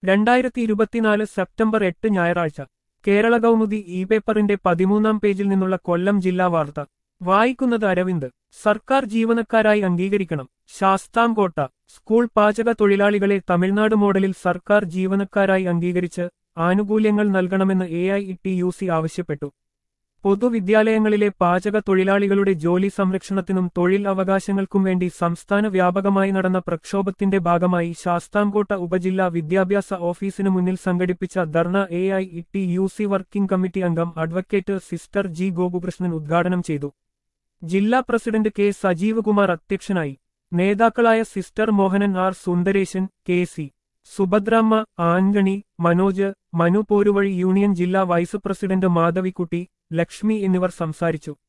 രണ്ടായിരത്തി ഇരുപത്തിനാല് സെപ്റ്റംബർ എട്ട് ഞായറാഴ്ച കേരള കൗമുദി ഇ പേപ്പറിന്റെ പതിമൂന്നാം പേജിൽ നിന്നുള്ള കൊല്ലം ജില്ലാ വാർത്ത വായിക്കുന്നത് അരവിന്ദ് സർക്കാർ ജീവനക്കാരായി അംഗീകരിക്കണം ശാസ്താംകോട്ട സ്കൂൾ പാചക തൊഴിലാളികളെ തമിഴ്നാട് മോഡലിൽ സർക്കാർ ജീവനക്കാരായി അംഗീകരിച്ച് ആനുകൂല്യങ്ങൾ നൽകണമെന്ന് A I T U C ആവശ്യപ്പെട്ടു പൊതുവിദ്യാലയങ്ങളിലെ പാചക തൊഴിലാളികളുടെ ജോലി സംരക്ഷണത്തിനും തൊഴിൽ അവകാശങ്ങൾക്കും വേണ്ടി സംസ്ഥാന വ്യാപകമായി നടന്ന പ്രക്ഷോഭത്തിന്റെ ഭാഗമായി ശാസ്താംകോട്ട ഉപജില്ലാ വിദ്യാഭ്യാസ ഓഫീസിനു മുന്നിൽ സംഘടിപ്പിച്ച dharna A I T U C working committee അംഗം അഡ്വക്കേറ്റ് സിസ്റ്റർ ജി ഗോപുകൃഷ്ണൻ ഉദ്ഘാടനം ചെയ്തു ജില്ലാ പ്രസിഡന്റ് കെ സജീവ് കുമാർ അധ്യക്ഷനായി നേതാക്കളായ sister Mohanan R Sundaresan K C Subhadramma ആൻഗണി മനോജ് മനു പോരുവഴി യൂണിയൻ ജില്ലാ വൈസ് പ്രസിഡന്റ് മാധവിക്കുട്ടി ലക്ഷ്മി എന്നിവർ സംസാരിച്ചു